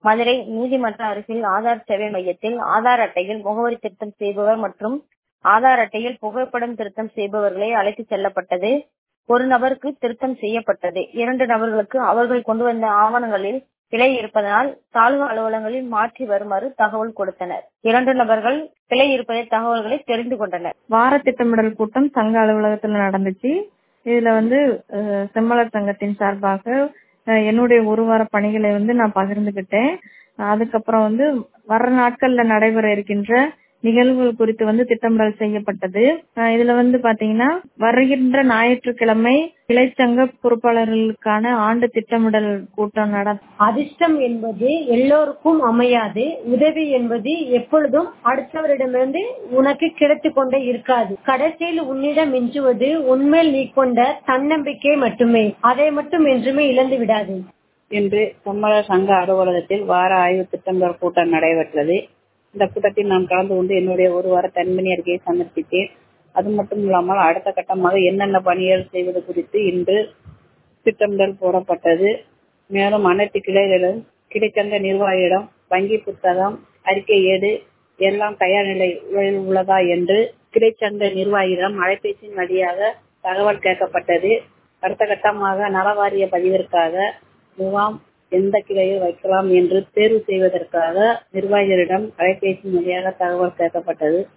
மதுரை நீதிமன்றம் அருகில் ஆதார் சேவை மையத்தில் ஆதார் அட்டையில் முகவரி திருத்தம் செய்பவர் மற்றும் ஆதார் அட்டையில் புகைப்படம் திருத்தம் செய்பவர்களை அழைத்துச் செல்லப்பட்டது ஒரு நபருக்கு திருத்தம் செய்யப்பட்டது இரண்டு நபர்களுக்கு அவர்கள் கொண்டு வந்த ஆவணங்களில் பிழை இருப்பதனால் தாலுகா அலுவலகங்களில் மாற்றி வருமாறு தகவல் கொடுத்தனர் இரண்டு நபர்கள் பிழை இருப்பதை தகவல்களை தெரிந்து கொண்டனர் வார திட்டமிடல் கூட்டம் சங்க அலுவலகத்துல நடந்துச்சு இதுல வந்து அஹ், செம்மலர் சங்கத்தின் சார்பாக அஹ், என்னுடைய ஒரு வார பணிகளை வந்து நான் பகிர்ந்துகிட்டேன் அதுக்கப்புறம் வந்து வர நாட்கள்ல நடைபெற இருக்கின்ற நிகழ்வுகள் குறித்து வந்து திட்டமிடல் செய்யப்பட்டது அஹ், இதுல வந்து பாத்தீங்கன்னா வருகின்ற ஞாயிற்றுக்கிழமை கிளைச்சங்க பொறுப்பாளர்களுக்கான ஆண்டு திட்டமிடல் கூட்டம் நட அதிர்ஷ்டம் என்பது எல்லோருக்கும் அமையாது உதவி என்பது எப்பொழுதும் அடுத்தவரிடமிருந்து உனக்கு கிடைத்துக் கொண்டே இருக்காது கடைசியில் உன்னிடம் மிஞ்சுவது உன்மேல் நீ கொண்ட தன்னம்பிக்கை மட்டுமே அதை மட்டும் என்றுமே இழந்து விடாது இன்று செம்மலர் சங்க அலுவலகத்தில் வார ஆய்வு திட்டமிடல் கூட்டம் நடைபெற்றது இந்த கூட்டத்தில் நான் கலந்து கொண்டு என்னுடைய ஒரு வார தனிமணி அறிக்கையை சமர்ப்பித்தேன் அது மட்டும் இல்லாமல் அடுத்த கட்டமாக என்னென்ன பணிகள் செய்வது குறித்து இன்று திட்டமிடல் போடப்பட்டது மேலும் அனைத்து கிளைகளிலும் கிடைச்சந்த நிர்வாகியிடம் வங்கி புத்தகம் அறிக்கை ஏடு எல்லாம் தயார் நிலையில் உள்ளதா என்று கிடைச்சந்த நிர்வாகியிடம் அலைபேசியின் வழியாக தகவல் கேட்கப்பட்டது அடுத்த கட்டமாக நலவாரிய பதிவிற்காக முகாம் எந்த கிளையில் வைக்கலாம் என்று தேர்வு செய்வதற்காக நிர்வாகிகளிடம் அலைபேசி வழியாக தகவல் கேட்கப்பட்டது